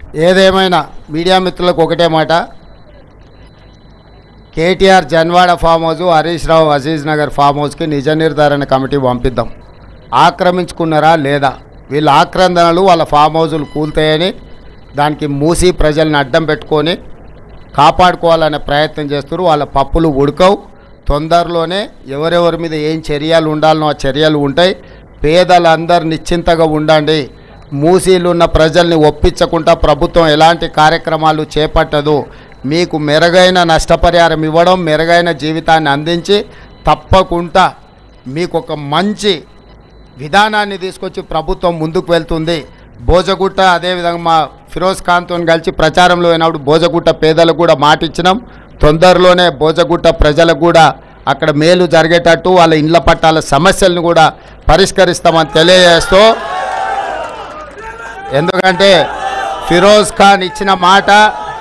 ఏదేమైనా మీడియా మిత్రులకు ఒకటే మాట KTR Janwada farm house Harish Rao Aziz Nagar farm హౌస్కి నిజ నిర్ధారణ కమిటీ పంపిద్దాం ఆక్రమించుకున్నారా లేదా వీళ్ళ ఆక్రందనలు వాళ్ళ ఫామ్ హౌజులు కూల్తాయని దానికి మూసి ప్రజల్ని అడ్డం పెట్టుకొని కాపాడుకోవాలనే ప్రయత్నం చేస్తారు వాళ్ళ పప్పులు ఉడకవు తొందరలోనే ఎవరెవరి మీద ఏం చర్యలు ఉండాలనో ఆ చర్యలు ఉంటాయి పేదలందరూ నిశ్చింతగా ఉండండి మూసీలు ఉన్న ప్రజల్ని ఒప్పించకుండా ప్రభుత్వం ఎలాంటి కార్యక్రమాలు చేపట్టదు మీకు మెరుగైన నష్టపరిహారం ఇవ్వడం మెరుగైన జీవితాన్ని అందించి తప్పకుండా మీకు ఒక మంచి విధానాన్ని తీసుకొచ్చి ప్రభుత్వం ముందుకు వెళ్తుంది భోజగుట్ట అదేవిధంగా మా ఫిరోజ్ ఖాన్తో కలిసి ప్రచారంలో అయినప్పుడు భోజగుట్ట పేదలకు కూడా మాట ఇచ్చినాం తొందరలోనే భోజగుట్ట ప్రజలకు కూడా అక్కడ మేలు జరిగేటట్టు వాళ్ళ ఇండ్ల పట్టాల సమస్యలను కూడా పరిష్కరిస్తామని తెలియజేస్తూ ఎందుకంటే ఫిరోజ్ ఖాన్ ఇచ్చిన మాట